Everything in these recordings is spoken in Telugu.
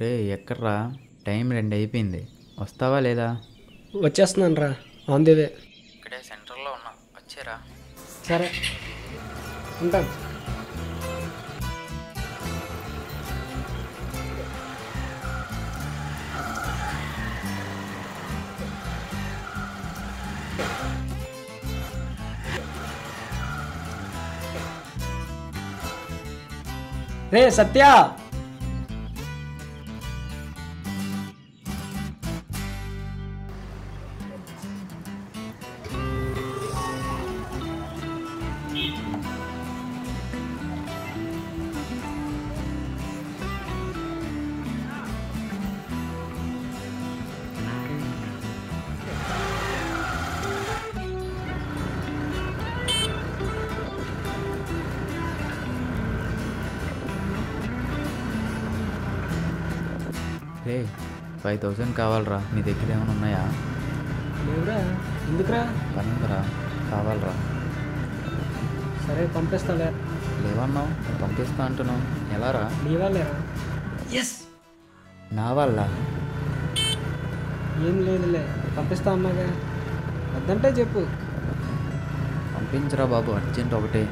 రే ఎక్కడ్రా టైం రెండు అయిపోయింది వస్తావా లేదా వచ్చేస్తున్నాను రా ఆన్ ది వే ఇక్కడే సెంటర్లో ఉన్నా వచ్చారా సరే ఉంటాను రే సత్య రే ఫైవ్ థౌజండ్ కావాలరా మీ దగ్గర ఏమైనా ఉన్నాయా లేవురా ఎందుకురా పనుందిరా కావాలరా సరే పంపిస్తాలే లేవన్నావు పంపిస్తా అంటున్నావు ఎలారా నీ వాళ్ళేరా ఎస్ నా వల్ల ఏం లేదులే పంపిస్తా అన్నాగా వద్దంటే చెప్పు పంపించరా బాబు అర్జెంట్ ఒకటే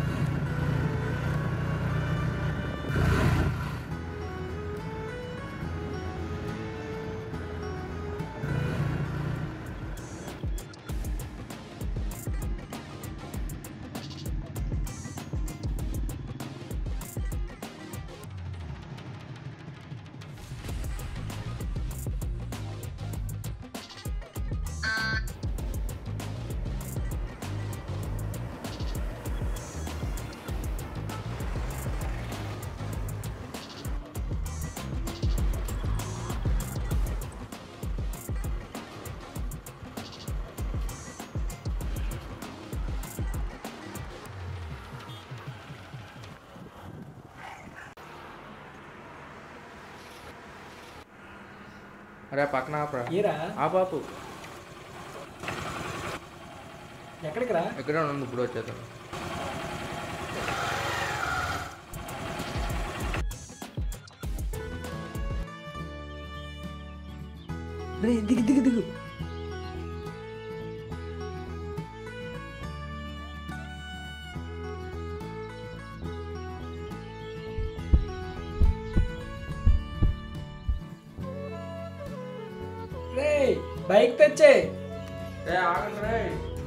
అరే పక్కన ఆపరా ఏరా ఆ పాపు ఎక్కడికి రా ఎక్కడే ఉండు ఇప్పుడు వచ్చేస్తాను రే దిగు దిగు దిగు రే బైక్ తెచ్చే రే ఆగండి రే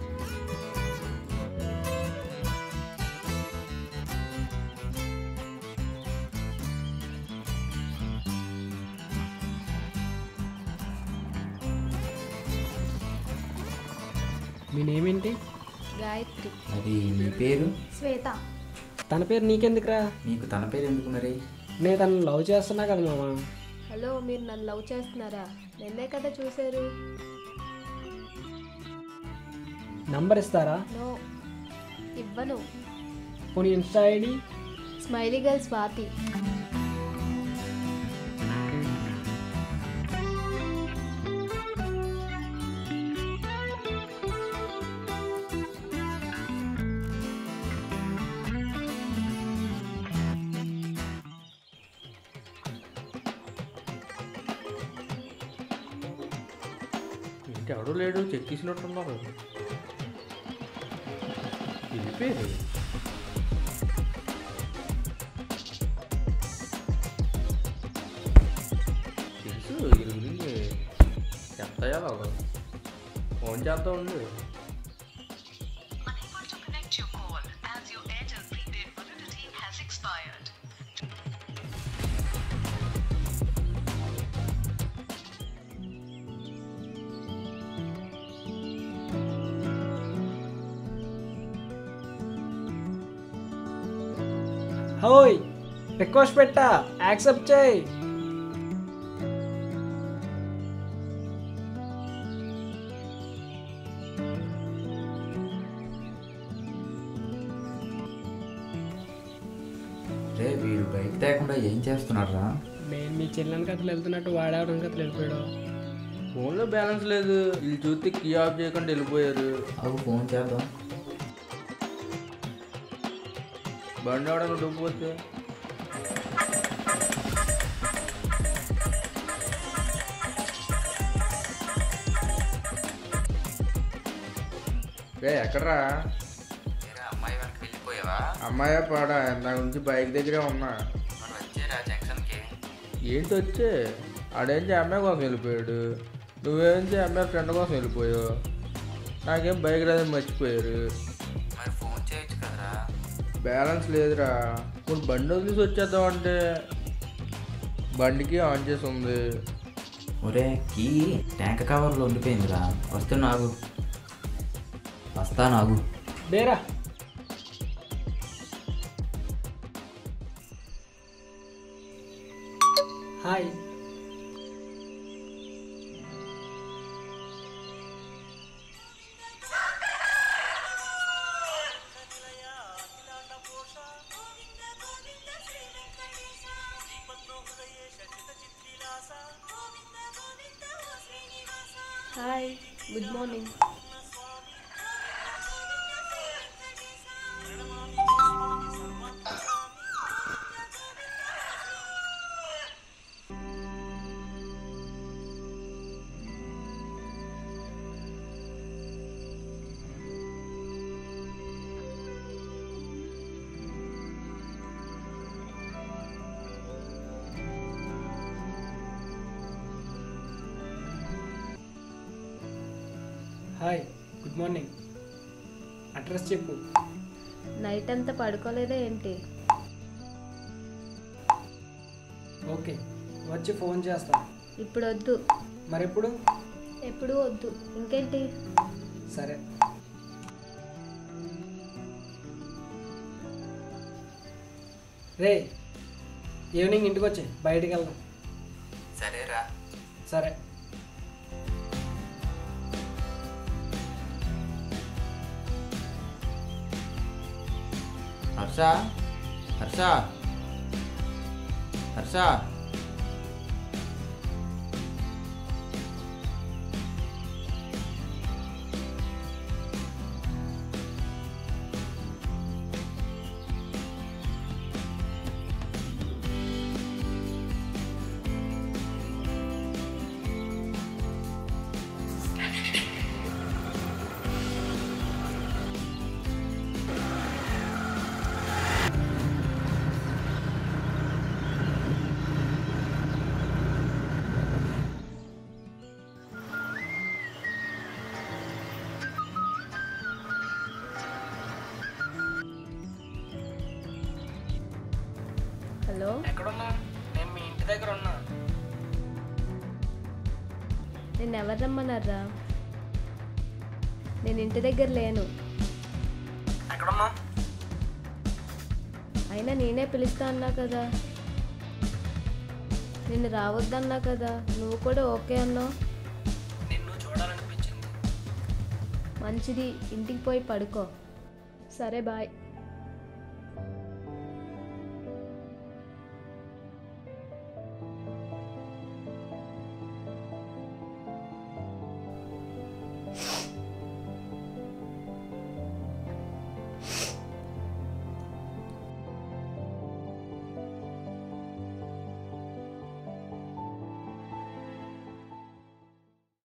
మీ నేమేంటి గాయత్రి అది నీ పేరు శ్వేత తన పేరు నీకెందుకురా నీకు తన పేరు ఎందుకు మరి నేను తను లవ్ చేస్తున్నా కదా మామ హలో మీరు నన్ను లవ్ చేస్తున్నారా నిన్నే కదా చూశారు నంబర్ ఇస్తారా నో ఇవ్వను పోనీ insta ID smiley girl Swathi ఏంటి ఎవడూ లేడు చెక్కేసినట్టున్నారు వెళ్ళిపోయారు తెలుసు వీళ్ళ గురించి చెప్తాయా ఫోన్ చేస్తా ఉండు Unable to connect your call as your Airtel prepaid validity has expired. హోయ్ రిక్వెస్ట్ పెట్టా యాక్సెప్ట్ చేయి రే వీడు బైక్ తేకుండా ఏం చేస్తున్నారా నేను మీ చెల్లెని కథలు వెళ్తున్నట్టు వాడేవడం కథలు వెళ్ళిపోయాడు ఫోన్లో బ్యాలెన్స్ లేదు వీళ్ళు చూస్తే కీ ఆఫ్ చేయకుండా వెళ్ళిపోయారు అవు ఫోన్ చేద్దాం బండి అవడానికి డబ్బు వస్తే రే ఎక్కడరా వేరే అమ్మాయి వెనక్కి వెళ్ళిపోయావా అమ్మాయి పాడా నా గురించి బైక్ దగ్గరే ఉన్నా మరి వచ్చేరా జంక్షన్కి ఏంటి వచ్చే ఆడేంచి అమ్మాయి కోసం వెళ్ళిపోయాడు నువ్వేంచి అమ్మాయి ఫ్రెండ్ కోసం వెళ్ళిపోయావు నాకేం బైక్ రాదని మర్చిపోయారు మరి ఫోన్ చేయొచ్చు కదరా బ్యాలెన్స్ లేదురా ఇప్పుడు బండి వదిలేసి వచ్చేద్దాం అంటే బండికి ఆన్ చేసి ఉంది ఒరే కీ ట్యాంక్ కవర్లో ఉండిపోయిందిరా వస్తే నాగు వస్తా నాగు బేరా hi hi good morning hi good morning address చెప్పు నైట్ అంతా పడుకోలేదా ఏంటి ఓకే వచ్చి ఫోన్ చేస్తా ఇప్పుడు వద్దు మరెప్పుడు ఎప్పుడు వద్దు ఇంకేంటి సరే రే ఈవినింగ్ ఇంటికి వచ్చి బయటికి వెళ్దాం సరేరా సరే హర్ష హర్ష హర్ష హలో ఎక్కడున్నా నేను మీ ఇంటి దగ్గర ఉన్నా నేను ఎవరు రమ్మన్నారా నేను ఇంటి దగ్గర లేను ఎక్కడున్నా అయినా నేనే పిలుస్తా అన్నా కదా నిన్ను రావద్దన్నా కదా నువ్వు కూడా ఓకే అన్నావు నిన్ను చూడాలనిపించింది మంచిది ఇంటికి పోయి పడుకో సరే బాయ్